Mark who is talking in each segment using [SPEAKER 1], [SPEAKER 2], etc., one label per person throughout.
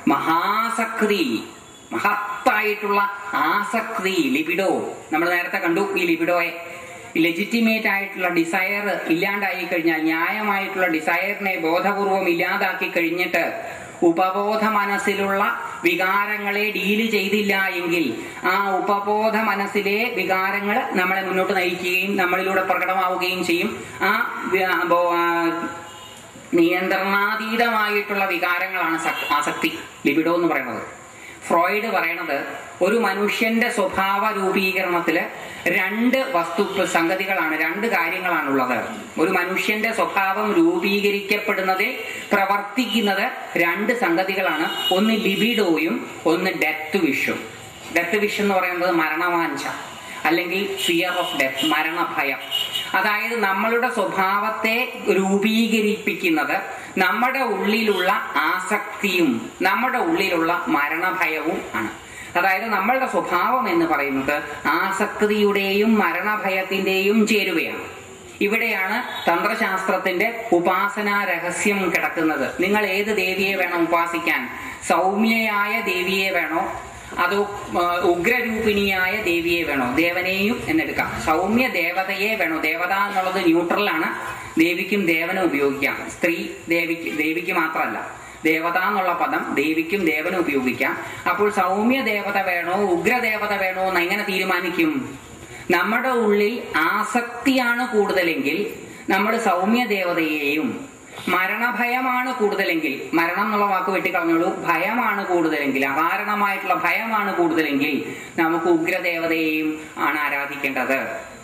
[SPEAKER 1] മഹാസക്തി മഹത്തായിട്ടുള്ള ആസക്തി ലിബിഡോ നമ്മൾ നേരത്തെ കണ്ടു ഈ ലിബിഡോയെ ലെജിറ്റിമേറ്റ് ആയിട്ടുള്ള ഡിസയർ ഇല്ലാണ്ടായി കഴിഞ്ഞാൽ ന്യായമായിട്ടുള്ള ഡിസയറിനെ ബോധപൂർവം ഇല്ലാതാക്കി കഴിഞ്ഞിട്ട് ഉപബോധ മനസ്സിലുള്ള വികാരങ്ങളെ ഡീല് ചെയ്തില്ല എങ്കിൽ ആ ഉപബോധ മനസ്സിലെ വികാരങ്ങൾ നമ്മളെ മുന്നോട്ട് നയിക്കുകയും നമ്മളിലൂടെ പ്രകടമാവുകയും ചെയ്യും ആ വി- ആ ബോ- ആ നിയന്ത്രണാതീതമായിട്ടുള്ള വികാരങ്ങളാണ് സക്- ആസക്തി ലിബിഡോ എന്ന് പറയുന്നത് ഫ്രോയിഡ് പറയണത് ഒരു മനുഷ്യന്റെ സ്വഭാവ രൂപീകരണത്തില് രണ്ട് വസ്തു സംഗതികളാണ് രണ്ട് കാര്യങ്ങളാണുള്ളത് ഒരു മനുഷ്യന്റെ സ്വഭാവം രൂപീകരിക്കപ്പെടുന്നതിൽ പ്രവർത്തിക്കുന്നത് രണ്ട് സംഗതികളാണ് ഒന്ന് ലിബിഡോയും ഒന്ന് ഡെത്ത് വിഷും ഡെത്ത് വിഷ് എന്ന് പറയുന്നത് മരണവാഞ്ച അല്ലെങ്കിൽ ഫിയർ ഓഫ് ഡെത്ത് മരണഭയം അതായത് നമ്മളുടെ സ്വഭാവത്തെ രൂപീകരിപ്പിക്കുന്നത് നമ്മുടെ ഉള്ളിലുള്ള ആസക്തിയും നമ്മുടെ ഉള്ളിലുള്ള മരണഭയവും ആണ് അതായത് നമ്മളുടെ സ്വഭാവം എന്ന് പറയുന്നത് ആസക്തിയുടെയും മരണഭയത്തിന്റെയും ചേരുവയാണ് ഇവിടെയാണ് തന്ത്രശാസ്ത്രത്തിന്റെ ഉപാസനാ രഹസ്യം കിടക്കുന്നത് നിങ്ങൾ ഏത് ദേവിയെ വേണം ഉപാസിക്കാൻ സൗമ്യയായ ദേവിയെ വേണോ അതോ ആ, ഉഗ്രരൂപിണിയായ ദേവിയെ വേണോ ദേവനെയും എന്നെടുക്കാം സൗമ്യ ദേവതയെ വേണോ ദേവത എന്നുള്ളത് ന്യൂട്രലാണ് ദേവിക്കും ദേവനും ഉപയോഗിക്കാം സ്ത്രീ ദേവിക്ക് ദേവിക്ക് മാത്രമല്ല ദേവത എന്നുള്ള പദം ദേവിക്കും ദേവനും ഉപയോഗിക്കാം അപ്പോൾ സൗമ്യ ദേവത വേണോ ഉഗ്രദേവത വേണോ എന്ന് എങ്ങനെ തീരുമാനിക്കും നമ്മുടെ ഉള്ളിൽ ആസക്തിയാണ് കൂടുതലെങ്കിൽ നമ്മൾ സൗമ്യ ദേവതയെയും മരണഭയമാണ് കൂടുതലെങ്കിൽ മരണം എന്നുള്ള വാക്ക് വെട്ടിക്കളഞ്ഞോളൂ ഭയമാണ് കൂടുതലെങ്കിൽ അകാരണമായിട്ടുള്ള ഭയമാണ് കൂടുതലെങ്കിൽ നമുക്ക് ഉഗ്രദേവതയെയും ആണ് ആരാധിക്കേണ്ടത്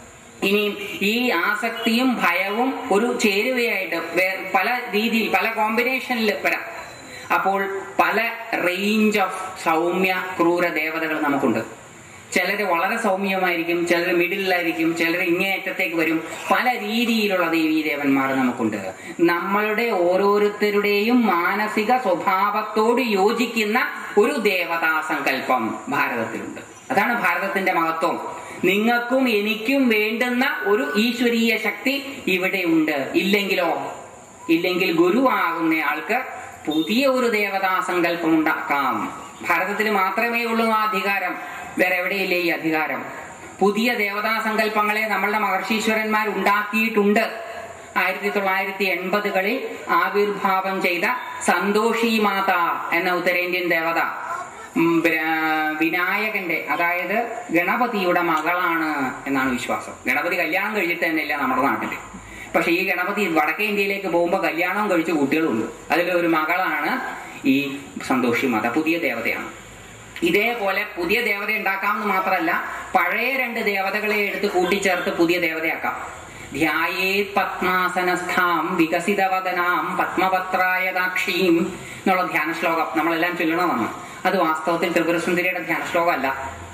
[SPEAKER 1] ഇനി ഈ ആസക്തിയും ഭയവും ഒരു ചേരുവയായിട്ട് വേ- പല രീതിയിൽ പല കോമ്പിനേഷനിൽ വരാം അപ്പോൾ പല റേഞ്ച് ഓഫ് സൗമ്യ ക്രൂര ദേവതകൾ നമുക്കുണ്ട് ചിലര് വളരെ സൗമ്യമായിരിക്കും ചിലർ മിഡിലായിരിക്കും ചിലർ ഇങ്ങേയറ്റത്തേക്ക് വരും പല രീതിയിലുള്ള ദേവീദേവന്മാർ നമുക്കുണ്ട് നമ്മളുടെ ഓരോരുത്തരുടെയും മാനസിക സ്വഭാവത്തോട് യോജിക്കുന്ന ഒരു ദേവതാ സങ്കല്പം ഭാരതത്തിലുണ്ട് അതാണ് ഭാരതത്തിന്റെ മഹത്വം നിങ്ങൾക്കും എനിക്കും വേണ്ടുന്ന ഒരു ഈശ്വരീയ ശക്തി ഇവിടെ ഉണ്ട് ഇല്ലെങ്കിലോ ഇല്ലെങ്കിൽ ഗുരുവാകുന്ന ആൾക്ക് പുതിയ ഒരു ദേവതാ സങ്കല്പം ഉണ്ടാക്കാം ഭാരതത്തിൽ മാത്രമേ ഉള്ളൂ ആ അധികാരം വേറെ എവിടെയില്ലേ ഈ അധികാരം പുതിയ ദേവതാ സങ്കല്പങ്ങളെ നമ്മളുടെ മഹർഷീശ്വരന്മാർ ഉണ്ടാക്കിയിട്ടുണ്ട് ആയിരത്തി തൊള്ളായിരത്തി എൺപതുകളിൽ ആവിർഭാവം ചെയ്ത സന്തോഷി മാത എന്ന ഉത്തരേന്ത്യൻ ദേവത ഉം, ബ്ര- വിനായകന്റെ അതായത് ഗണപതിയുടെ മകളാണ് എന്നാണ് വിശ്വാസം ഗണപതി കല്യാണം കഴിച്ചിട്ട് തന്നെയില്ല നമ്മുടെ നാട്ടില് പക്ഷെ ഈ ഗണപതി വടക്കേ ഇന്ത്യയിലേക്ക് പോകുമ്പോൾ കല്യാണം കഴിച്ച കുട്ടികളുണ്ട് അതിൽ ഒരു മകളാണ് ഈ സന്തോഷി മാത പുതിയ ദേവതയാണ് ഇതേപോലെ പുതിയ ദേവത ഉണ്ടാക്കാമെന്ന് മാത്രമല്ല പഴയ രണ്ട് ദേവതകളെ എടുത്ത് കൂട്ടിച്ചേർത്ത് പുതിയ ദേവതയാക്കാം ധ്യായേ പത്മാസനസ്ഥാം വികസിതവദനാം പത്മപത്രായതാക്ഷീം എന്നുള്ള ധ്യാന ശ്ലോകം നമ്മളെല്ലാം ചൊല്ലണതാണ് അത് വാസ്തവത്തിൽ ത്രിപുരസുന്ദരിയുടെ ധ്യാന ശ്ലോകമല്ല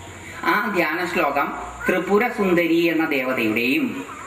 [SPEAKER 1] ആ ധ്യാന ശ്ലോകം ത്രിപുര സുന്ദരി എന്ന ദേവതയുടെയും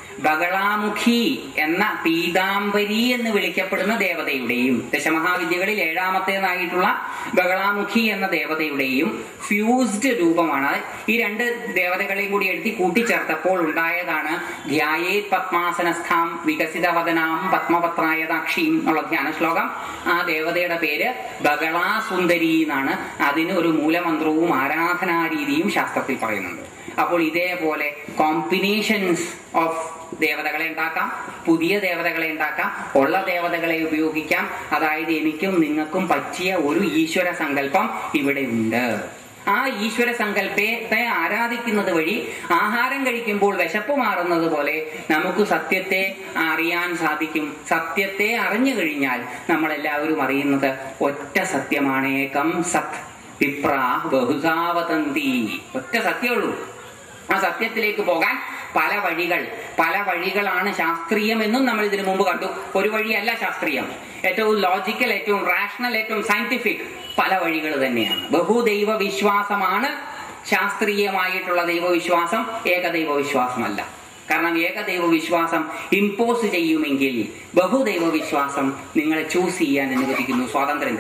[SPEAKER 1] ബകളാമുഖി എന്ന പീതാംബരി എന്ന് വിളിക്കപ്പെടുന്ന ദേവതയുടെയും ദശമഹാവിദ്യകളിൽ ഏഴാമത്തേതായിട്ടുള്ള ബകളാമുഖി എന്ന ദേവതയുടെയും ഫ്യൂസ്ഡ് രൂപമാണ് ഈ രണ്ട് ദേവതകളെയും കൂടി എഴുതി കൂട്ടിച്ചേർത്തപ്പോൾ ഉണ്ടായതാണ് ധ്യായേ പത്മാസനസ്ഥാം വികസിതവദനാം പത്മപത്രായതാക്ഷീം എന്നുള്ള ധ്യാന ശ്ലോകം ആ ദേവതയുടെ പേര് ബകളാസുന്ദരി എന്നാണ് അതിന് ഒരു മൂലമന്ത്രവും ആരാധനാരീതിയും ശാസ്ത്രത്തിൽ പറയുന്നുണ്ട് അപ്പോൾ ഇതേപോലെ കോമ്പിനേഷൻസ് ഓഫ് ദേവതകളെ ഉണ്ടാക്കാം പുതിയ ദേവതകളെ ഉണ്ടാക്കാം ഉള്ള ദേവതകളെ ഉപയോഗിക്കാം അതായത് എനിക്കും നിങ്ങൾക്കും പറ്റിയ ഒരു ഈശ്വര സങ്കല്പം ഇവിടെ ഉണ്ട് ആ ഈശ്വര സങ്കല്പത്തെ ആരാധിക്കുന്നത് വഴി ആഹാരം കഴിക്കുമ്പോൾ വിശപ്പ് മാറുന്നത് പോലെ നമുക്ക് സത്യത്തെ അറിയാൻ സാധിക്കും സത്യത്തെ അറിഞ്ഞു കഴിഞ്ഞാൽ നമ്മളെല്ലാവരും അറിയുന്നത് ഒറ്റ സത്യമാണ് ഏകം സത് വിപ്ര ബഹുസാവതന്തി ഒറ്റ സത്യമുള്ളൂ ആ സത്യത്തിലേക്ക് പോകാൻ പല വഴികൾ പല വഴികളാണ് ശാസ്ത്രീയം എന്നും നമ്മൾ ഇതിനു മുമ്പ് കണ്ടു ഒരു വഴിയല്ല ശാസ്ത്രീയം ഏറ്റവും ലോജിക്കൽ ഏറ്റവും റാഷണൽ ഏറ്റവും സയന്റിഫിക് പല വഴികൾ തന്നെയാണ് ബഹുദൈവ വിശ്വാസമാണ് ശാസ്ത്രീയമായിട്ടുള്ള ദൈവവിശ്വാസം ഏകദൈവ വിശ്വാസമല്ല കാരണം ഏകദൈവ വിശ്വാസം ഇമ്പോസ് ചെയ്യുമെങ്കിൽ ബഹുദൈവ വിശ്വാസം നിങ്ങളെ ചൂസ് ചെയ്യാൻ അനുവദിക്കുന്നു സ്വാതന്ത്ര്യം തരുന്നു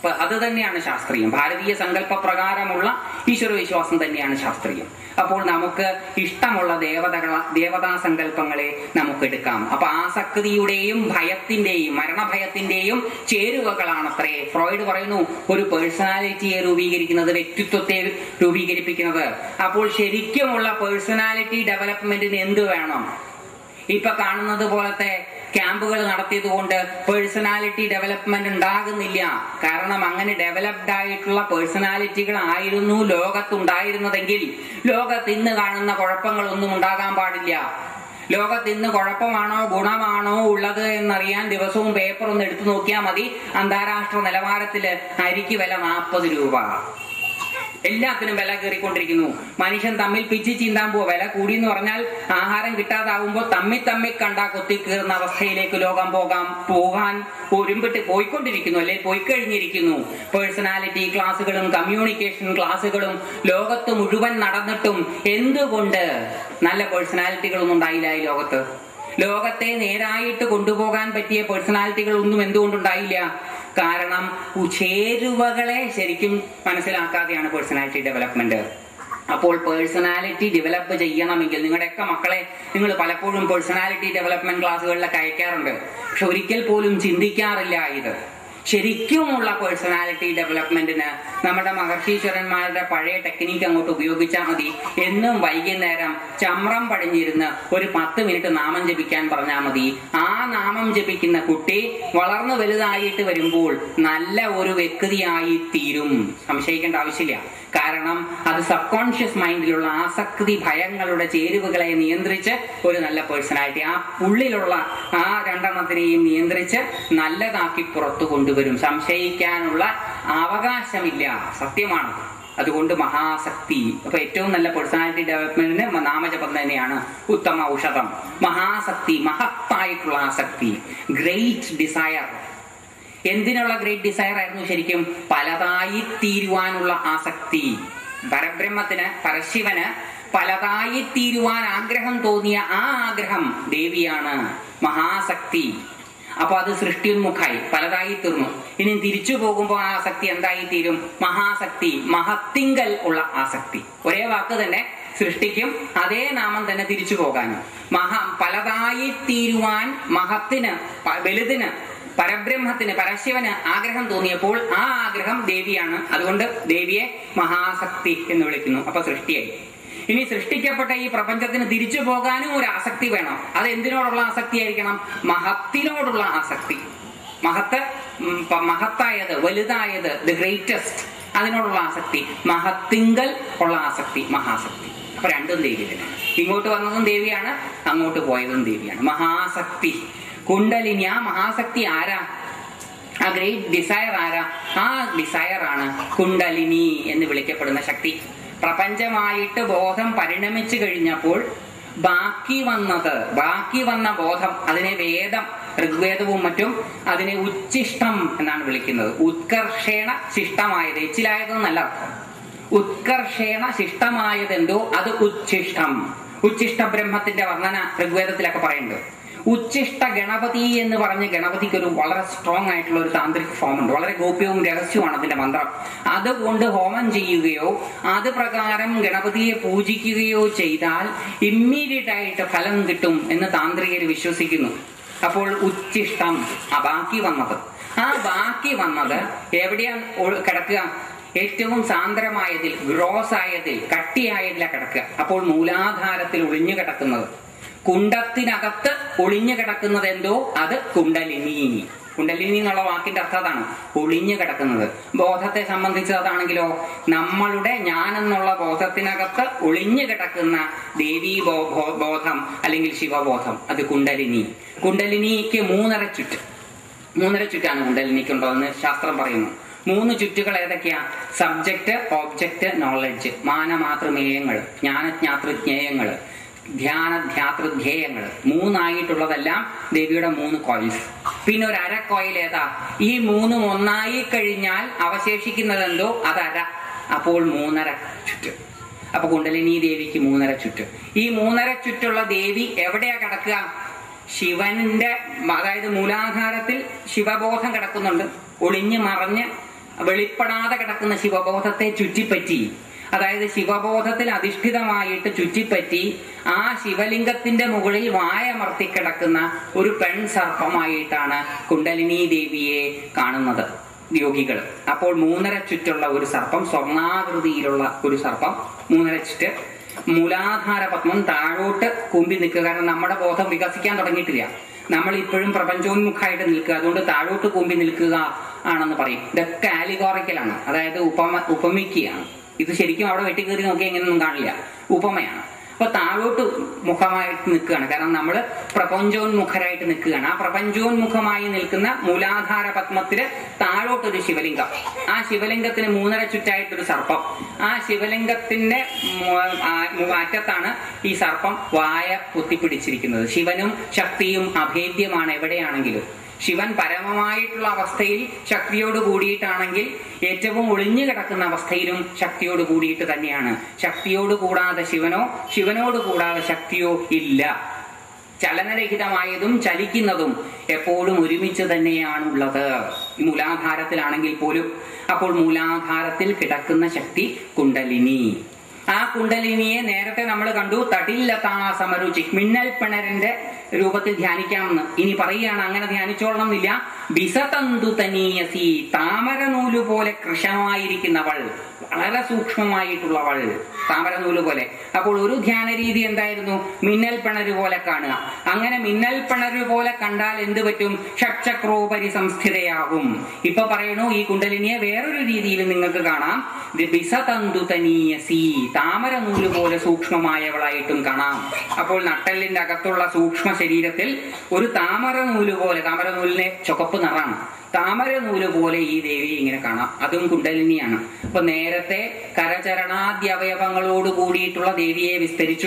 [SPEAKER 1] അപ്പൊ അത് തന്നെയാണ് ശാസ്ത്രീയം ഭാരതീയ സങ്കല്പ പ്രകാരമുള്ള ഈശ്വര വിശ്വാസം തന്നെയാണ് ശാസ്ത്രീയം അപ്പോൾ നമുക്ക് ഇഷ്ടമുള്ള ദേവതകള ദേവതാ സങ്കല്പങ്ങളെ നമുക്ക് എടുക്കാം അപ്പൊ ആസക്തിയുടെയും ഭയത്തിന്റെയും മരണഭയത്തിന്റെയും ചേരുവകളാണത്രേ ഫ്രോയിഡ് പറയുന്നു ഒരു പേഴ്സണാലിറ്റിയെ രൂപീകരിക്കുന്നത് വ്യക്തിത്വത്തെ രൂപീകരിപ്പിക്കുന്നത് അപ്പോൾ ശരിക്കുമുള്ള പേഴ്സണാലിറ്റി ഡെവലപ്മെന്റിന് എന്ത് വേണം ഇപ്പൊ കാണുന്നത് പോലത്തെ ക്യാമ്പുകൾ നടത്തിയത് കൊണ്ട് പേഴ്സണാലിറ്റി ഡെവലപ്മെന്റ് ഉണ്ടാകുന്നില്ല കാരണം അങ്ങനെ ഡെവലപ്ഡ് ആയിട്ടുള്ള പേഴ്സണാലിറ്റികൾ ആയിരുന്നു ലോകത്തുണ്ടായിരുന്നതെങ്കിൽ ലോകത്ത് ഇന്ന് കാണുന്ന കുഴപ്പങ്ങളൊന്നും ഉണ്ടാകാൻ പാടില്ല ലോകത്ത് ഇന്ന് കുഴപ്പമാണോ ഗുണമാണോ ഉള്ളത് എന്നറിയാൻ ദിവസവും പേപ്പർ ഒന്ന് എടുത്തു നോക്കിയാൽ മതി അന്താരാഷ്ട്ര നിലവാരത്തില് അരിക്ക് വില നാൽപ്പത് രൂപ എല്ലാത്തിനും വില കയറിക്കൊണ്ടിരിക്കുന്നു മനുഷ്യൻ തമ്മിൽ പിച്ചി ചീന്താൻ പോവുക വില കൂടി എന്ന് പറഞ്ഞാൽ ആഹാരം കിട്ടാതാവുമ്പോൾ തമ്മിൽ തമ്മിൽ കണ്ടാ കൊത്തി കീറുന്ന അവസ്ഥയിലേക്ക് ലോകം പോകാൻ പോകാൻ ഒരുമ്പിട്ട് പോയിക്കൊണ്ടിരിക്കുന്നു അല്ലെ പോയി കഴിഞ്ഞിരിക്കുന്നു പേഴ്സണാലിറ്റി ക്ലാസ്സുകളും കമ്മ്യൂണിക്കേഷൻ ക്ലാസ്സുകളും ലോകത്ത് മുഴുവൻ നടന്നിട്ടും എന്തുകൊണ്ട് നല്ല പേഴ്സണാലിറ്റികളൊന്നും ഉണ്ടായില്ല ഈ ലോകത്ത് ലോകത്തെ നേരായിട്ട് കൊണ്ടുപോകാൻ പറ്റിയ പേഴ്സണാലിറ്റികൾ ഒന്നും എന്തുകൊണ്ടുണ്ടായില്ല കാരണം ചേരുവകളെ ശരിക്കും മനസ്സിലാക്കാതെയാണ് പേഴ്സണാലിറ്റി ഡെവലപ്മെന്റ് അപ്പോൾ പേഴ്സണാലിറ്റി ഡെവലപ്പ് ചെയ്യണമെങ്കിൽ നിങ്ങളുടെയൊക്കെ മക്കളെ നിങ്ങൾ പലപ്പോഴും പേഴ്സണാലിറ്റി ഡെവലപ്മെന്റ് ക്ലാസ്സുകളിലൊക്കെ അയക്കാറുണ്ട് പക്ഷെ ഒരിക്കൽ പോലും ചിന്തിക്കാറില്ല ഇത് ശരിക്കുമുള്ള പേഴ്സണാലിറ്റി ഡെവലപ്മെന്റിന് നമ്മുടെ മഹർഷീശ്വരന്മാരുടെ പഴയ ടെക്നിക്ക് അങ്ങോട്ട് ഉപയോഗിച്ചാൽ മതി എന്നും വൈകുന്നേരം ചമ്രം പടിഞ്ഞിരുന്ന് ഒരു പത്ത് മിനിറ്റ് നാമം ജപിക്കാൻ പറഞ്ഞാൽ മതി ആ നാമം ജപിക്കുന്ന കുട്ടി വളർന്നു വലുതായിട്ട് വരുമ്പോൾ നല്ല ഒരു വ്യക്തിയായി തീരും സംശയിക്കേണ്ട ആവശ്യമില്ല കാരണം അത് സബ് കോൺഷ്യസ് മൈൻഡിലുള്ള ആസക്തി ഭയങ്ങളുടെ ചേരുവകളെ നിയന്ത്രിച്ച് ഒരു നല്ല പേഴ്സണാലിറ്റി ആ ഉള്ളിലുള്ള ആ രണ്ടെണ്ണത്തിനെയും നിയന്ത്രിച്ച് നല്ലതാക്കി പുറത്തു കൊണ്ടുവരും സംശയിക്കാനുള്ള അവകാശമില്ല സത്യമാണ് അതുകൊണ്ട് മഹാശക്തി അപ്പൊ ഏറ്റവും നല്ല പേഴ്സണാലിറ്റി ഡെവലപ്മെന്റിന് നാമജപം തന്നെയാണ് ഉത്തമ ഔഷധം മഹാശക്തി മഹത്തായിട്ടുള്ള ആസക്തി ഗ്രേറ്റ് ഡിസയർ എന്തിനുള്ള ഗ്രേറ്റ് ഡിസയർ ആയിരുന്നു ശരിക്കും പലതായി തീരുവാനുള്ള ആസക്തി പരബ്രഹ്മത്തിന് പരശിവന് പലതായി തീരുവാൻ ആഗ്രഹം തോന്നിയ ആ ആഗ്രഹം ദേവിയാണ് മഹാശക്തി അപ്പൊ അത് സൃഷ്ടിയുന്മുഖായി പലതായി തീർന്നു ഇനി തിരിച്ചു പോകുമ്പോൾ ആ ആസക്തി എന്തായി തീരും മഹാശക്തി മഹത്തിങ്കൽ ഉള്ള ആസക്തി ഒരേ വാക്ക് തന്നെ സൃഷ്ടിക്കും അതേ നാമം തന്നെ തിരിച്ചു പോകാനും മഹാ പലതായി തീരുവാൻ മഹത്തിന് പ- വലുതിന് പരബ്രഹ്മത്തിന് പരശിവന് ആഗ്രഹം തോന്നിയപ്പോൾ ആ ആഗ്രഹം ദേവിയാണ് അതുകൊണ്ട് ദേവിയെ മഹാശക്തി എന്ന് വിളിക്കുന്നു അപ്പൊ സൃഷ്ടിയായി ഇനി സൃഷ്ടിക്കപ്പെട്ട ഈ പ്രപഞ്ചത്തിന് തിരിച്ചു പോകാനും ഒരു ആസക്തി വേണം അത് എന്തിനോടുള്ള ആസക്തി ആയിരിക്കണം മഹത്തിനോടുള്ള ആസക്തി മഹത്ത് ഉം, പ- മഹത്തായത് വലുതായത് ദി ഗ്രേറ്റസ്റ്റ് അതിനോടുള്ള ആസക്തി മഹത്തിങ്കൽ ഉള്ള ആസക്തി മഹാശക്തി അപ്പൊ രണ്ടും ദേവി തന്നെ ഇങ്ങോട്ട് വന്നതും ദേവിയാണ് അങ്ങോട്ട് പോയതും ദേവിയാണ് മഹാശക്തി കുണ്ടലിനി ആ മഹാശക്തി ആരാ ആ ഗ്രേറ്റ് ഡിസയർ ആരാ ആ ഡിസയർ ആണ് കുണ്ടലിനി എന്ന് വിളിക്കപ്പെടുന്ന ശക്തി പ്രപഞ്ചമായിട്ട് ബോധം പരിണമിച്ചു കഴിഞ്ഞപ്പോൾ ബാക്കി വന്നത് ബാക്കി വന്ന ബോധം അതിനെ വേദം ഋഗ്വേദവും മറ്റും അതിനെ ഉച്ഛിഷ്ടം എന്നാണ് വിളിക്കുന്നത് ഉത്കർഷേണ ശിഷ്ടമായത് എച്ചിലായതെന്നല്ല അർത്ഥം ഉത്കർഷേണ ശിഷ്ടമായതെന്തോ അത് ഉച്ഛിഷ്ടം ഉച്ഛിഷ്ട ബ്രഹ്മത്തിന്റെ വർണ്ണന ഋഗ്വേദത്തിലൊക്കെ പറയുന്നുണ്ട് ഉച്ഛിഷ്ട ഗണപതി എന്ന് പറഞ്ഞ് ഗണപതിക്ക് ഒരു വളരെ സ്ട്രോങ് ആയിട്ടുള്ള ഒരു താന്ത്രിക് ഫോം ഉണ്ട് വളരെ ഗോപ്യവും രഹസ്യവുമാണ് അതിന്റെ മന്ത്രം അതുകൊണ്ട് ഹോമം ചെയ്യുകയോ അത് പ്രകാരം ഗണപതിയെ പൂജിക്കുകയോ ചെയ്താൽ ഇമ്മീഡിയറ്റ് ആയിട്ട് ഫലം കിട്ടും എന്ന് താന്ത്രികർ വിശ്വസിക്കുന്നു അപ്പോൾ ഉച്ഛിഷ്ടം ആ ബാക്കി വന്നത് ആ ബാക്കി വന്നത് എവിടെയാ ഒ- കിടക്കുക ഏറ്റവും സാന്ദ്രമായതിൽ ഗ്രോസ് ആയതിൽ കട്ടിയായതിലാണ് കിടക്കുക അപ്പോൾ മൂലാധാരത്തിൽ ഒളിഞ്ഞു കിടക്കുന്നത് കുണ്ടത്തിനകത്ത് ഒളിഞ്ഞു കിടക്കുന്നത് എന്തോ അത് കുണ്ടലിനി കുണ്ടലിനി എന്നുള്ള വാക്കിന്റെ അർത്ഥം അതാണ് ഒളിഞ്ഞു കിടക്കുന്നത് ബോധത്തെ സംബന്ധിച്ച് അതാണെങ്കിലോ നമ്മളുടെ ഞാൻ എന്നുള്ള ബോധത്തിനകത്ത് ഒളിഞ്ഞു കിടക്കുന്ന ദേവീ ബോ- ബോ- ബോധം അല്ലെങ്കിൽ ശിവബോധം അത് കുണ്ടലിനി കുണ്ടലിനിക്ക് മൂന്നര ചുറ്റ് മൂന്നര ചുറ്റാണ് കുണ്ടലിനിക്കുണ്ടോയെന്ന് ശാസ്ത്രം പറയുന്നു മൂന്ന് ചുറ്റുകൾ ഏതൊക്കെയാ സബ്ജക്റ്റ് ഓബ്ജക്റ്റ് നോളജ് മാനമാതൃമേയങ്ങൾ ജ്ഞാനജ്ഞാതൃജ്ഞേയങ്ങൾ ധ്യാനധ്യാതൃധ്യേയങ്ങൾ മൂന്നായിട്ടുള്ളതെല്ലാം ദേവിയുടെ മൂന്ന് കോയിൽസ് പിന്നെ ഒരു അര കോയിൽ ഏതാ ഈ മൂന്നും ഒന്നായി കഴിഞ്ഞാൽ അവശേഷിക്കുന്നത് എന്തോ അത് അര അപ്പോൾ മൂന്നര ചുറ്റ് അപ്പൊ കുണ്ടലിനി ദേവിക്ക് മൂന്നര ചുറ്റ് ഈ മൂന്നര ചുറ്റുള്ള ദേവി എവിടെയാ കിടക്കുക ശിവന്റെ അതായത് മൂലാധാരത്തിൽ ശിവബോധം കിടക്കുന്നുണ്ട് ഒളിഞ്ഞു മറഞ്ഞ് വെളിപ്പെടാതെ കിടക്കുന്ന ശിവബോധത്തെ ചുറ്റിപ്പറ്റി അതായത് ശിവബോധത്തിൽ അധിഷ്ഠിതമായിട്ട് ചുറ്റിപ്പറ്റി ആ ശിവലിംഗത്തിന്റെ മുകളിൽ വായമർത്തി കിടക്കുന്ന ഒരു പെൺ സർപ്പമായിട്ടാണ് കുണ്ടലിനി ദേവിയെ കാണുന്നത് യോഗികൾ അപ്പോൾ മൂന്നര ചുറ്റുള്ള ഒരു സർപ്പം സ്വർണാകൃതിയിലുള്ള ഒരു സർപ്പം മൂന്നര ചുറ്റ് മൂലാധാര പത്മം താഴോട്ട് കുമ്പി നിൽക്കുക കാരണം നമ്മുടെ ബോധം വികസിക്കാൻ തുടങ്ങിയിട്ടില്ല നമ്മൾ ഇപ്പോഴും പ്രപഞ്ചോന്മുഖമായിട്ട് നിൽക്കുക അതുകൊണ്ട് താഴോട്ട് കുമ്പി നിൽക്കുക ആണെന്ന് പറയും ഇതൊക്കെ ആലിഗോറിക്കലാണ് അതായത് ഉപമ ഉപമിക്കുകയാണ് ഇത് ശരിക്കും അവിടെ വെട്ടിക്കയറി നോക്കി എങ്ങനെയൊന്നും കാണില്ല ഉപമയാണ് അപ്പൊ താഴോട്ട് മുഖമായിട്ട് നിൽക്കുകയാണ് കാരണം നമ്മൾ പ്രപഞ്ചോന്മുഖരായിട്ട് നിൽക്കുകയാണ് ആ പ്രപഞ്ചോന്മുഖമായി നിൽക്കുന്ന മൂലാധാര പത്മത്തില് താഴോട്ടൊരു ശിവലിംഗം ആ ശിവലിംഗത്തിന് മൂന്നര ചുറ്റായിട്ടൊരു സർപ്പം ആ ശിവലിംഗത്തിന്റെ മു- ആ- മു- അറ്റത്താണ് ഈ സർപ്പം വായ കുത്തിപ്പിടിച്ചിരിക്കുന്നത് ശിവനും ശക്തിയും അഭേദ്യമാണ് എവിടെയാണെങ്കിലും ശിവൻ പരമമായിട്ടുള്ള അവസ്ഥയിൽ ശക്തിയോട് കൂടിയിട്ടാണെങ്കിൽ ഏറ്റവും ഒളിഞ്ഞു കിടക്കുന്ന അവസ്ഥയിലും ശക്തിയോട് കൂടിയിട്ട് തന്നെയാണ് ശക്തിയോട് കൂടാതെ ശിവനോ ശിവനോട് കൂടാതെ ശക്തിയോ ഇല്ല ചലനരഹിതമായതും ചലിക്കുന്നതും എപ്പോഴും ഒരുമിച്ച് തന്നെയാണുള്ളത് ഈ മൂലാധാരത്തിലാണെങ്കിൽ പോലും അപ്പോൾ മൂലാധാരത്തിൽ കിടക്കുന്ന ശക്തി കുണ്ടലിനി ആ കുണ്ടലിനിയെ നേരത്തെ നമ്മൾ കണ്ടു തടില്ലതാ സമരുചി മിന്നൽ പിണരന്റെ രൂപത്തിൽ ധ്യാനിക്കാമെന്ന് ഇനി പറയുകയാണ് അങ്ങനെ ധ്യാനിച്ചോളണം എന്നില്ല ബിസതന്തു തനീയസി താമര നൂല് പോലെ കൃശമായിരിക്കുന്നവൾ വളരെ സൂക്ഷ്മമായിട്ടുള്ളവൾ താമര നൂല് പോലെ അപ്പോൾ ഒരു ധ്യാന രീതി എന്തായിരുന്നു മിന്നൽ പിണര് പോലെ കാണുക അങ്ങനെ മിന്നൽ പിണര് പോലെ കണ്ടാൽ എന്ത് പറ്റും ഷഡ്ചക്രോപരി സംസ്ഥിതയാകും ഇപ്പൊ പറയണു ഈ കുണ്ടലിനിയെ വേറൊരു രീതിയിൽ നിങ്ങൾക്ക് കാണാം ഇത് ബിസതന്തു തനീയസി താമര നൂല് പോലെ സൂക്ഷ്മമായവളായിട്ടും കാണാം അപ്പോൾ നട്ടലിന്റെ അകത്തുള്ള സൂക്ഷ്മ ശരീരത്തിൽ ഒരു താമര നൂല് പോലെ താമര നൂലിനെ ചുവപ്പ് നിറാണ് താമര നൂല് പോലെ ഈ ദേവിയെ ഇങ്ങനെ കാണാം അതും കുണ്ടലിനിയാണ് അപ്പൊ നേരത്തെ കരചരണാദ്യവയവങ്ങളോട് കൂടിയിട്ടുള്ള ദേവിയെ വിസ്തരിച്ചു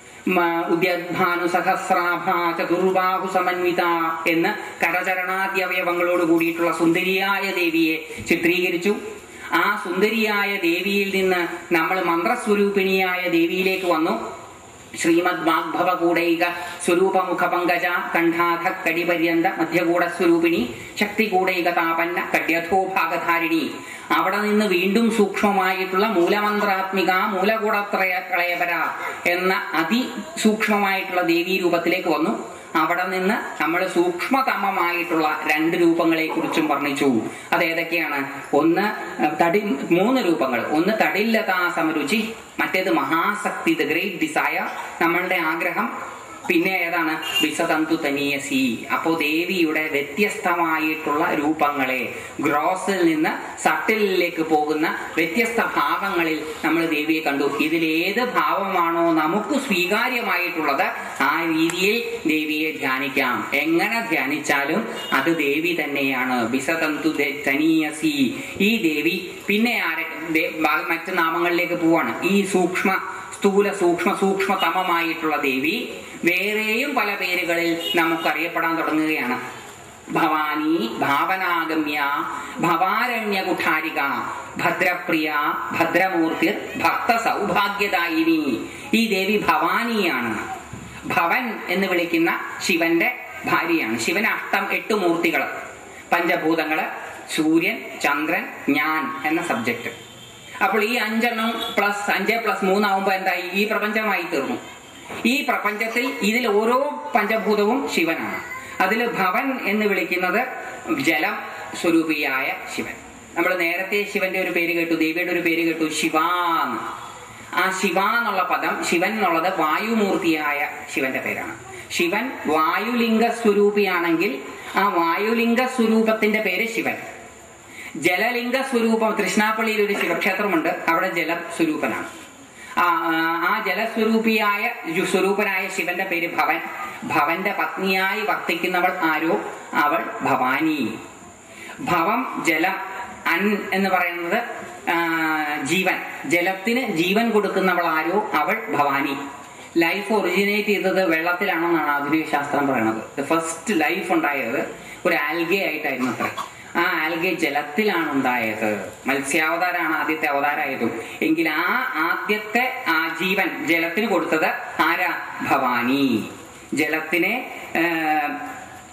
[SPEAKER 1] മ- ഉദ്യദ്ഭാനു സഹസ്രാഭ ചതുർബാഹു സമന്വിത എന്ന് കരചരണാദ്യവയവങ്ങളോട് കൂടിയിട്ടുള്ള സുന്ദരിയായ ദേവിയെ ചിത്രീകരിച്ചു ആ സുന്ദരിയായ ദേവിയിൽ നിന്ന് നമ്മൾ മന്ത്രസ്വരൂപിണിയായ ദേവിയിലേക്ക് വന്നു ശ്രീമദ് വാഗ്ഭവ കൂടൈക സ്വരൂപമുഖ പങ്കജ കണ്ഠാധ കടിപര്യന്ത മധ്യകൂട സ്വരൂപിണി ശക്തി കൂടൈക താപന്ന കഡ്യഥോ ഭാഗധാരിണി അവിടെ നിന്ന് വീണ്ടും സൂക്ഷ്മമായിട്ടുള്ള മൂലമന്ത്രാത്മിക മൂലകൂടത്രയ കളയപര എന്ന അതിസൂക്ഷ്മമായിട്ടുള്ള ദേവീ രൂപത്തിലേക്ക് വന്നു അവിടെ നിന്ന് നമ്മൾ സൂക്ഷ്മതമമായിട്ടുള്ള രണ്ട് രൂപങ്ങളെ കുറിച്ചും വർണ്ണിച്ചു അത് ഏതൊക്കെയാണ് ഒന്ന് അഹ്, തടി മൂന്ന് രൂപങ്ങൾ ഒന്ന് തടില്ലതാ സമരുചി മറ്റേത് മഹാശക്തി ദ ഗ്രേറ്റ് ഡിസയർ നമ്മളുടെ ആഗ്രഹം പിന്നെ ഏതാണ് വിസതന്തു തനീയസി അപ്പോ ദേവിയുടെ വ്യത്യസ്തമായിട്ടുള്ള രൂപങ്ങളെ ഗ്രോസിൽ നിന്ന് സട്ടിലിലേക്ക് പോകുന്ന വ്യത്യസ്ത ഭാവങ്ങളിൽ നമ്മൾ ദേവിയെ കണ്ടു ഇതിൽ ഏത് ഭാവമാണോ നമുക്ക് സ്വീകാര്യമായിട്ടുള്ളത് ആ രീതിയിൽ ദേവിയെ ധ്യാനിക്കാം എങ്ങനെ ധ്യാനിച്ചാലും അത് ദേവി തന്നെയാണ് വിസതന്തു ദേ- തനീയസി ഈ ദേവി പിന്നെ ആരെ ദേ- ബാ- മറ്റ് നാമങ്ങളിലേക്ക് പോവാണ് ഈ സൂക്ഷ്മ സ്ഥൂല സൂക്ഷ്മ സൂക്ഷ്മതമമായിട്ടുള്ള ദേവി വേറെയും പല പേരുകളിൽ നമുക്കറിയപ്പെടാൻ തുടങ്ങുകയാണ് ഭവാനി ഭാവനാഗമ്യ ഭവാരണ്യ കുഠാരിക ഭദ്രപ്രിയ ഭദ്രമൂർത്തി ഭക്ത സൗഭാഗ്യദായിനി ഈ ദേവി ഭവാനിയാണ് ഭവൻ എന്ന് വിളിക്കുന്ന ശിവന്റെ ഭാര്യയാണ് ശിവന് അഷ്ടം എട്ട് മൂർത്തികൾ പഞ്ചഭൂതങ്ങള് സൂര്യൻ ചന്ദ്രൻ ഞാൻ എന്ന സബ്ജക്റ്റ് അപ്പോൾ ഈ അഞ്ചെണ്ണം പ്ലസ് അഞ്ച് പ്ലസ് മൂന്നാവുമ്പോ എന്തായി ഈ പ്രപഞ്ചമായി തീർന്നു ഈ പ്രപഞ്ചത്തിൽ ഇതിൽ ഓരോ പഞ്ചഭൂതവും ശിവനാണ് അതിൽ ഭവൻ എന്ന് വിളിക്കുന്നത് ജലം സ്വരൂപിയായ ശിവൻ നമ്മൾ നേരത്തെ ശിവന്റെ ഒരു പേര് കേട്ടു ദേവിയുടെ ഒരു പേര് കേട്ടു ശിവാന്ന് ആ ശിവ എന്നുള്ള പദം ശിവൻ എന്നുള്ളത് വായുമൂർത്തിയായ ശിവന്റെ പേരാണ് ശിവൻ വായുലിംഗ സ്വരൂപിയാണെങ്കിൽ ആ വായുലിംഗ സ്വരൂപത്തിന്റെ പേര് ശിവൻ ജലലിംഗ സ്വരൂപം തൃഷ്ണാപ്പള്ളിയിൽ ഒരു ശിവക്ഷേത്രമുണ്ട് അവിടെ ജല സ്വരൂപനാണ് ആ ആ- ആ ജലസ്വരൂപിയായ ജു- സ്വരൂപനായ ശിവന്റെ പേര് ഭവൻ ഭവന്റെ പത്നിയായി വർത്തിക്കുന്നവൾ ആരോ അവൾ ഭവാനി ഭവം ജലം അൻ എന്ന് പറയുന്നത് ആ, ജീവൻ ജലത്തിന് ജീവൻ കൊടുക്കുന്നവൾ ആരോ അവൾ ഭവാനി ലൈഫ് ഒറിജിനേറ്റ് ചെയ്തത് വെള്ളത്തിലാണെന്നാണ് ആധുനിക ശാസ്ത്രം പറയുന്നത് ഫസ്റ്റ് ലൈഫ് ഉണ്ടായത് ഒരു ആൽഗെ ആയിട്ടായിരുന്നു അത്ര ആ ആൽഗെ ജലത്തിലാണ് ഉണ്ടായത് മത്സ്യാവതാരാണ് ആദ്യത്തെ അവതാരമായതും എങ്കിൽ ആ ആദ്യത്തെ ആ ജീവൻ ജലത്തിന് കൊടുത്തത് ആരാ ഭവാനി ജലത്തിനെ ആ,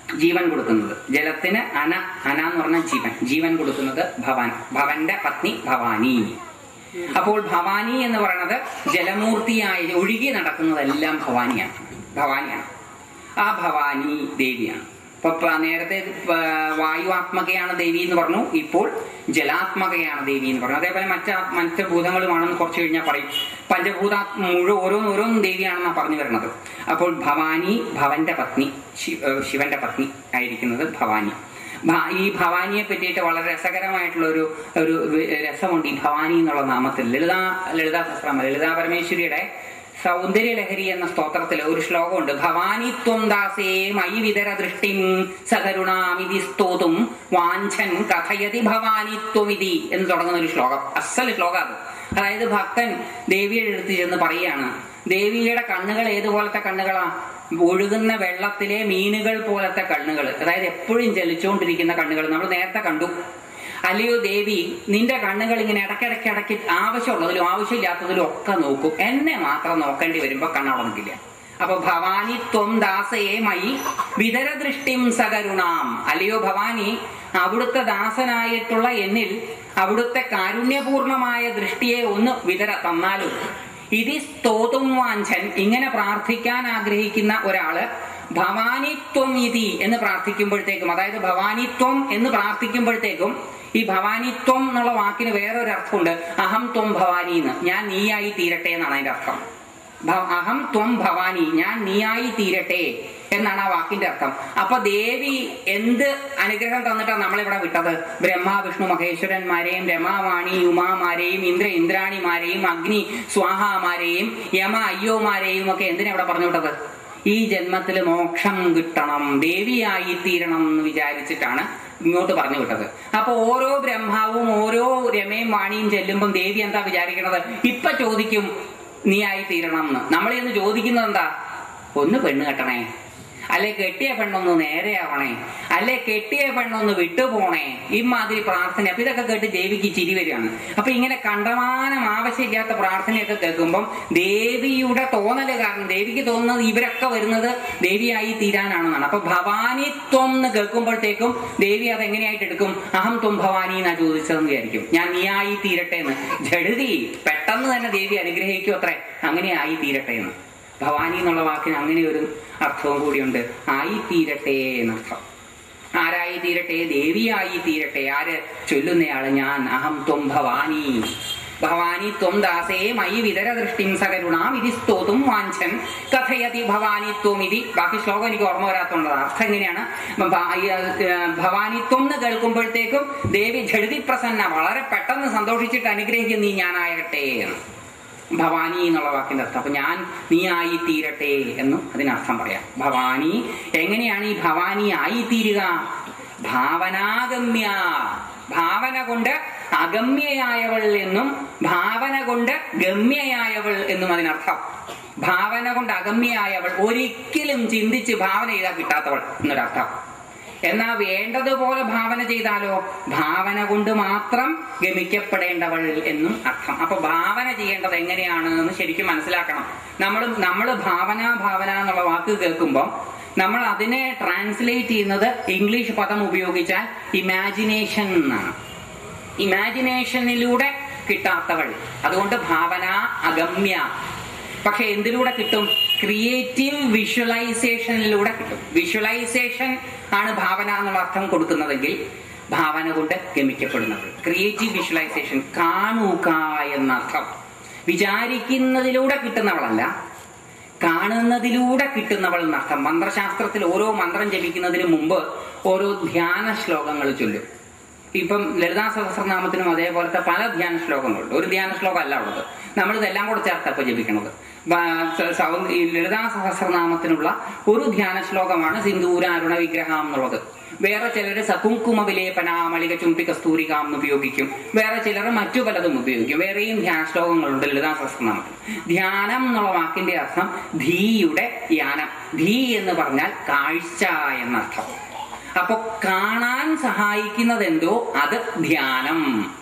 [SPEAKER 1] ജീവൻ കൊടുക്കുന്നത് ജലത്തിന് അന അന എന്ന് പറഞ്ഞാൽ ജീവൻ ജീവൻ കൊടുക്കുന്നത് ഭവാൻ ഭവന്റെ പത്നി ഭവാനി അപ്പോൾ ഭവാനി എന്ന് പറയുന്നത് ജലമൂർത്തിയായി ഒഴുകി നടക്കുന്നതെല്ലാം ഭവാനിയാണ് ഭവാനിയാണ് ആ ഭവാനി ദേവിയാണ് ഇപ്പൊ പ- നേരത്തെ പ- വായുവാത്മകയാണ് ദേവി എന്ന് പറഞ്ഞു ഇപ്പോൾ ജലാത്മകയാണ് ദേവി എന്ന് പറഞ്ഞു അതേപോലെ മറ്റ മറ്റ് ഭൂതങ്ങളുമാണെന്ന് കുറച്ച് കഴിഞ്ഞാൽ പറയും പഞ്ചഭൂത മുഴുവൻ ഓരോന്ന് ഓരോന്നും ദേവിയാണെന്നാണ് പറഞ്ഞു വരുന്നത് അപ്പോൾ ഭവാനി ഭവന്റെ പത്നി ശി- ഏഹ് ശിവന്റെ പത്നി ആയിരിക്കുന്നത് ഭവാനി ഭ- ഈ ഭവാനിയെ പറ്റിയിട്ട് വളരെ രസകരമായിട്ടുള്ള ഒരു ഒരു വി- രസമുണ്ട് ഈ ഭവാനി എന്നുള്ള നാമത്തിൽ ലളിതാ ലളിതാ സഹസ്രമ ലളിതാ പരമേശ്വരിയുടെ സൗന്ദര്യ ലഹരി എന്ന സ്തോത്രത്തിൽ ഒരു ശ്ലോകമുണ്ട് ഭവാനി ത്വം ദാസേ മയി വിതര ദൃഷ്ടിം സകരുണാമിതി സ്തോതും വാഞ്ചൻ കഥയതി ഭവാനി ത്വമിതി എന്ന് തുടങ്ങുന്ന ഒരു ശ്ലോകം അസൽ ശ്ലോകം അത് അതായത് ഭക്തൻ ദേവിയുടെ അടുത്ത് ചെന്ന് പറയാണ് ദേവിയുടെ കണ്ണുകൾ ഏതുപോലത്തെ കണ്ണുകളാ ഒഴുകുന്ന വെള്ളത്തിലെ മീനുകൾ പോലത്തെ കണ്ണുകൾ അതായത് എപ്പോഴും ചലിച്ചുകൊണ്ടിരിക്കുന്ന കണ്ണുകൾ നമ്മൾ നേരത്തെ കണ്ടു അല്ലയോ ദേവി നിന്റെ കണ്ണുകൾ ഇങ്ങനെ ഇടയ്ക്കിടയ്ക്ക് ഇടയ്ക്ക് ആവശ്യമുള്ളതിലും ആവശ്യമില്ലാത്തതിലും ഒക്കെ നോക്കും എന്നെ മാത്രം നോക്കേണ്ടി വരുമ്പോ കണ്ണവിടെ നിൽക്കില്ല അപ്പൊ ഭവാനി ത്വം ദാസയെ മയി വിതരദൃഷ്ടിം സകരുണാം അല്ലയോ ഭവാനി അവിടുത്തെ ദാസനായിട്ടുള്ള എന്നിൽ അവിടുത്തെ കാരുണ്യപൂർണമായ ദൃഷ്ടിയെ ഒന്ന് വിതര തന്നാലും ഇതി സ്തോതും വാഞ്ചൻ ഇങ്ങനെ പ്രാർത്ഥിക്കാൻ ആഗ്രഹിക്കുന്ന ഒരാള് ഭവാനിത്വം ഇതി എന്ന് പ്രാർത്ഥിക്കുമ്പോഴത്തേക്കും അതായത് ഭവാനിത്വം എന്ന് പ്രാർത്ഥിക്കുമ്പോഴത്തേക്കും ഈ ഭവാനിത്വം എന്നുള്ള വാക്കിന് വേറൊരു അർത്ഥമുണ്ട് അഹം ത്വം ഭവാനി എന്ന് ഞാൻ നീയായി തീരട്ടെ എന്നാണ് അതിന്റെ അർത്ഥം ഭ- അഹം ത്വം ഭവാനി ഞാൻ നീയായി തീരട്ടെ എന്നാണ് ആ വാക്കിന്റെ അർത്ഥം അപ്പൊ ദേവി എന്ത് അനുഗ്രഹം തന്നിട്ടാണ് നമ്മളിവിടെ വിട്ടത് ബ്രഹ്മ വിഷ്ണു മഹേശ്വരന്മാരെയും രമാവാണി ഉമാമാരെയും ഇന്ദ്ര ഇന്ദ്രാണിമാരെയും അഗ്നി സ്വാഹാമാരെയും യമ അയ്യോമാരെയും ഒക്കെ എന്തിനാ ഇവിടെ പറഞ്ഞു വിട്ടത് ഈ ജന്മത്തിൽ മോക്ഷം കിട്ടണം ദേവിയായി തീരണം എന്ന് വിചാരിച്ചിട്ടാണ് ഇങ്ങോട്ട് പറഞ്ഞു വിട്ടത് അപ്പൊ ഓരോ ബ്രഹ്മാവും ഓരോ രമയും വാണിയും ചെല്ലുമ്പം ദേവി എന്താ വിചാരിക്കണത് ഇപ്പൊ ചോദിക്കും നീ ആയി തീരണം എന്ന് നമ്മളെ ഒന്ന് ചോദിക്കുന്നത് എന്താ ഒന്ന് പെണ്ണ് കെട്ടണേ അല്ലെ കെട്ടിയ പെണ്ണൊന്ന് നേരെയാവണേ അല്ലെ കെട്ടിയ പെണ്ണൊന്ന് വിട്ടുപോണേ ഇമാതിരി പ്രാർത്ഥന അപ്പൊ ഇതൊക്കെ കേട്ട് ദേവിക്ക് ചിരി വരികയാണ് അപ്പൊ ഇങ്ങനെ കണ്ടമാനം ആവശ്യമില്ലാത്ത പ്രാർത്ഥനയൊക്കെ കേൾക്കുമ്പം ദേവിയുടെ തോന്നല് കാരണം ദേവിക്ക് തോന്നുന്നത് ഇവരൊക്കെ വരുന്നത് ദേവിയായി തീരാനാണെന്നാണ് അപ്പൊ ഭവാനിത്വം എന്ന് കേൾക്കുമ്പോഴത്തേക്കും ദേവി അത് എങ്ങനെയായിട്ട് എടുക്കും അഹം ത്വം ഭവാനി എന്നാ ചോദിച്ചതെന്ന് വിചാരിക്കും ഞാൻ നീയായി തീരട്ടെ എന്ന് ജഡതി പെട്ടെന്ന് തന്നെ ദേവി അനുഗ്രഹിക്കും അത്രേ അങ്ങനെ ആയി തീരട്ടെ എന്ന് ഭവാനി എന്നുള്ള വാക്കിന് അങ്ങനെ ഒരു അർത്ഥവും കൂടിയുണ്ട് ആയി തീരട്ടെ എന്നർത്ഥം ആരായി തീരട്ടെ ദേവിയായി തീരട്ടെ ആര് ചൊല്ലുന്നയാള് ഞാൻ അഹം ത്വം ഭവാനി ഭവാനി ത്വം ദാസേ മയി വിതര ദൃഷ്ടിം സകരുണാം ഇതി സ്തോതും വാഞ്ചൻ കഥയതി ഭവാനി ത്വം ഇതി ബാക്കി ശ്ലോകം എനിക്ക് ഓർമ്മ വരാത്തതുകൊണ്ട് അർത്ഥം എങ്ങനെയാണ് ഭ- ഈ, ഏർ, ഭവാനിത്വം എന്ന് കേൾക്കുമ്പോഴത്തേക്കും ദേവി ജഡതി പ്രസന്ന വളരെ പെട്ടെന്ന് സന്തോഷിച്ചിട്ട് അനുഗ്രഹിക്കും നീ ഞാനാകട്ടെ എന്ന് ഭവാനി എന്നുള്ള വാക്കിന്റെ അർത്ഥം അപ്പൊ ഞാൻ നീ ആയി തീരട്ടെ എന്നും അതിനർത്ഥം പറയാം ഭവാനി എങ്ങനെയാണ് ഈ ഭവാനി ആയി തീരുക ഭാവനാഗമ്യ ഭാവന കൊണ്ട് അഗമ്യയായവൾ എന്നും ഭാവന കൊണ്ട് ഗമ്യയായവൾ എന്നും അതിനർത്ഥം ഭാവന കൊണ്ട് അഗമ്യയായവൾ ഒരിക്കലും ചിന്തിച്ച് ഭാവന ചെയ്താൽ കിട്ടാത്തവൾ എന്നൊരർത്ഥം എന്നാ വേണ്ടതുപോലെ ഭാവന ചെയ്താലോ ഭാവന കൊണ്ട് മാത്രം ഗമിക്കപ്പെടേണ്ടവൾ എന്നും അർത്ഥം അപ്പൊ ഭാവന ചെയ്യേണ്ടത് എങ്ങനെയാണ് എന്ന് ശരിക്കും മനസ്സിലാക്കണം നമ്മൾ നമ്മൾ ഭാവന ഭാവന എന്നുള്ള വാക്ക് കേൾക്കുമ്പോൾ നമ്മൾ അതിനെ ട്രാൻസ്ലേറ്റ് ചെയ്യുന്നത് ഇംഗ്ലീഷ് പദം ഉപയോഗിച്ചാൽ ഇമാജിനേഷൻ എന്നാണ് ഇമാജിനേഷനിലൂടെ കിട്ടാത്തവൾ അതുകൊണ്ട് ഭാവന അഗമ്യ പക്ഷെ എന്തിലൂടെ കിട്ടും ക്രിയേറ്റീവ് വിഷ്വലൈസേഷനിലൂടെ കിട്ടും വിഷ്വലൈസേഷൻ ആണ് ഭാവന എന്നുള്ള അർത്ഥം കൊടുക്കുന്നതെങ്കിൽ ഭാവന കൊണ്ട് ഗമിക്കപ്പെടുന്നത് ക്രിയേറ്റീവ് വിഷ്വലൈസേഷൻ കാണുക എന്നർത്ഥം വിചാരിക്കുന്നതിലൂടെ കിട്ടുന്നവളല്ല കാണുന്നതിലൂടെ കിട്ടുന്നവൾ എന്നർത്ഥം മന്ത്രശാസ്ത്രത്തിൽ ഓരോ മന്ത്രം ജപിക്കുന്നതിന് മുമ്പ് ഓരോ ധ്യാന ശ്ലോകങ്ങൾ ചൊല്ലും ഇപ്പം ലളിതാ സഹസ്രനാമത്തിനും അതേപോലത്തെ പല ധ്യാന ശ്ലോകങ്ങളുണ്ട് ഒരു ധ്യാന ശ്ലോകം അല്ല ഉള്ളത് നമ്മൾ ഇതെല്ലാം കൂടെ ചേർത്ത് ഇപ്പൊ ജപിക്കണത് ബ- സ- സൗ- ഈ ലളിതാ സഹസ്രനാമത്തിനുള്ള ഒരു ധ്യാന ശ്ലോകമാണ് സിന്ദൂര അരുണ വിഗ്രഹം എന്നുള്ളത് വേറെ ചിലര് സകുങ്കുമ വിലേപന മളിക ചുംപി കസ്തൂരികാം എന്ന് ഉപയോഗിക്കും വേറെ ചിലർ മറ്റു പലതും ഉപയോഗിക്കും വേറെയും ധ്യാന ശ്ലോകങ്ങളുണ്ട് ലളിതാ സഹസ്രനാമത്തിൽ ധ്യാനം എന്നുള്ള വാക്കിന്റെ അർത്ഥം ധീയുടെ ധ്യാനം ധീ എന്ന് പറഞ്ഞാൽ കാഴ്ച എന്നർത്ഥം അപ്പൊ കാണാൻ സഹായിക്കുന്നത് എന്തോ അത് ധ്യാനം